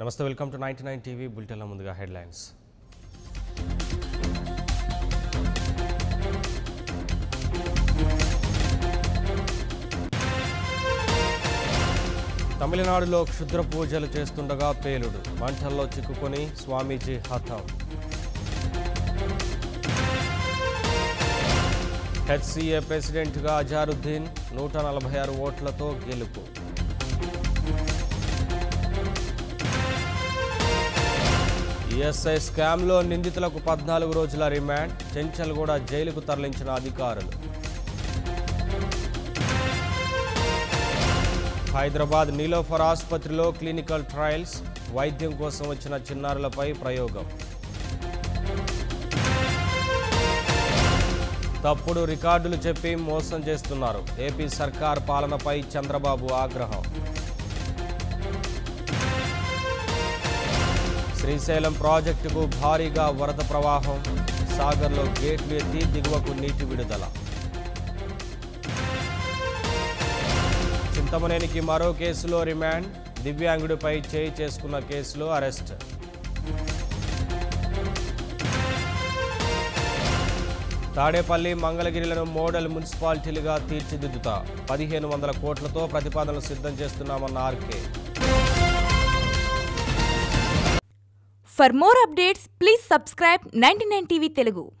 నమస్తే welcome to ninety nine TV బులెటిన్ల ముందుగా హెడ్లైన్స్ తమిళనాడులో క్షుద్ర పూజలు చేస్తుండగా పేలుడు మంటల్లో చిక్కుకొని స్వామీజీ హతం హెచ్సిఏ ప్రెసిడెంట్గా అజారుద్దీన్ నూట నలభై ఆరు ఓట్లతో గెలుపు ఈఎస్ఐ స్కామ్లో నిందితులకు పద్నాలుగు రోజుల రిమాండ్ చెంచల్గూడ జైలుకు తరలించిన అధికారులు హైదరాబాద్ నీలోఫర్ ఆసుపత్రిలో క్లినికల్ ట్రయల్స్ వైద్యం కోసం వచ్చిన చిన్నారులపై ప్రయోగం తప్పుడు రికార్డులు చెప్పి మోసం చేస్తున్నారు ఏపీ సర్కార్ పాలనపై చంద్రబాబు ఆగ్రహం శ్రీశైలం ప్రాజెక్టుకు భారీగా వరద ప్రవాహం సాగర్లో గేట్లు ఎత్తి దిగువకు నీటి విడుదల చింతమనేనికి మరో కేసులో రిమాండ్ దివ్యాంగుడిపై చేయి చేసుకున్న కేసులో అరెస్ట్ తాడేపల్లి మంగళగిరిలను మోడల్ మున్సిపాలిటీలుగా తీర్చిదిద్దుతా పదిహేను వందల కోట్లతో ప్రతిపాదనలు సిద్ధం చేస్తున్నామన్న R K For more updates, please subscribe 99 TV Telugu.